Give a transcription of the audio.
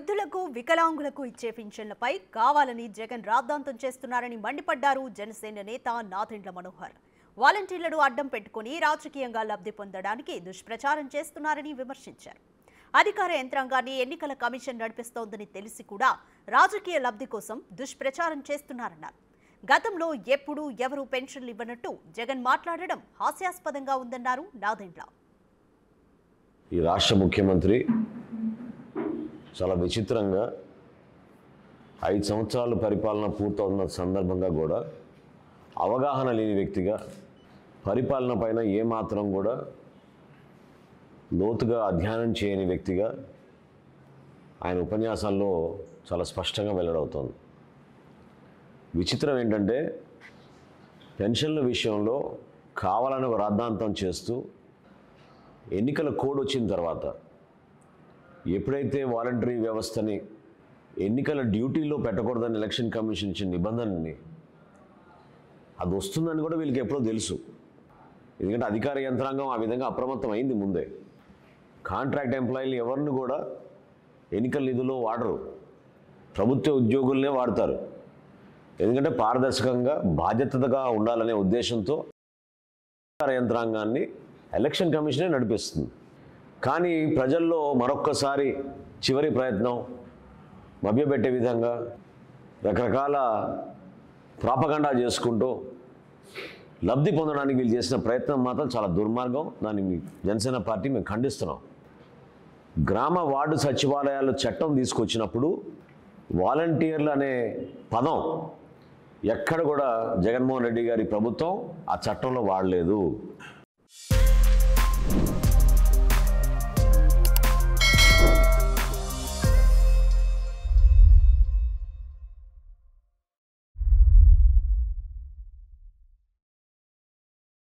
వృద్ధులకు వికలాంగులకు ఇచ్చే పింఛన్లపై కావాలని జగన్ రాద్ధాంతం చేస్తున్నారని మండిపడ్డారు జనసేన నేత నాదెండ్ల మనోహర్ వాలంటీర్లను అడ్డం పెట్టుకుని రాజకీయంగా లబ్ధి పొందడానికి దుష్ప్రచారం చేస్తున్నారని విమర్శించారు అధికార యంత్రాంగాన్ని ఎన్నికల కమిషన్ నడిపిస్తోందని తెలిసి కూడా రాజకీయ లబ్ధి కోసం దుష్ప్రచారం చేస్తున్నారన్నారు గతంలో ఎప్పుడూ ఎవరూ పెన్షన్లు ఇవ్వనట్టు జగన్ మాట్లాడడం హాస్యాస్పదంగా ఉందన్నారు నాదెండ్ల ఈ రాష్ట్ర ముఖ్యమంత్రి చాలా విచిత్రంగా ఐదు సంవత్సరాలు పరిపాలన పూర్తవుతున్న సందర్భంగా కూడా అవగాహన లేని వ్యక్తిగా పరిపాలన పైన ఏమాత్రం కూడా లోతుగా అధ్యయనం చేయని వ్యక్తిగా ఆయన ఉపన్యాసాల్లో చాలా స్పష్టంగా వెల్లడవుతోంది విచిత్రం ఏంటంటే పెన్షన్ల విషయంలో కావాలని ఒక రాద్ధాంతం చేస్తూ ఎన్నికల కోడ్ వచ్చిన తర్వాత ఎప్పుడైతే వాలంటరీ వ్యవస్థని ఎన్నికల డ్యూటీలో పెట్టకూడదని ఎలక్షన్ కమిషన్ ఇచ్చిన నిబంధనని అది వస్తుందని కూడా వీళ్ళకి ఎప్పుడో తెలుసు ఎందుకంటే అధికార యంత్రాంగం ఆ విధంగా అప్రమత్తం అయింది ముందే కాంట్రాక్ట్ ఎంప్లాయీలు ఎవరిని కూడా ఎన్నికల నిధులు వాడరు ప్రభుత్వ ఉద్యోగులనే వాడతారు ఎందుకంటే పారదర్శకంగా బాధ్యతగా ఉండాలనే ఉద్దేశంతో అధికార యంత్రాంగాన్ని ఎలక్షన్ కమిషనే నడిపిస్తుంది కానీ ప్రజల్లో మరొక్కసారి చివరి ప్రయత్నం మభ్యపెట్టే విధంగా రకరకాల ప్రాపగండా చేసుకుంటూ లబ్ధి పొందడానికి వీళ్ళు చేసిన ప్రయత్నం మాత్రం చాలా దుర్మార్గం దాన్ని మీ జనసేన పార్టీ మేము ఖండిస్తున్నాం గ్రామ వార్డు సచివాలయాలు చట్టం తీసుకొచ్చినప్పుడు వాలంటీర్లు అనే పదం ఎక్కడ కూడా జగన్మోహన్ రెడ్డి గారి ప్రభుత్వం ఆ చట్టంలో వాడలేదు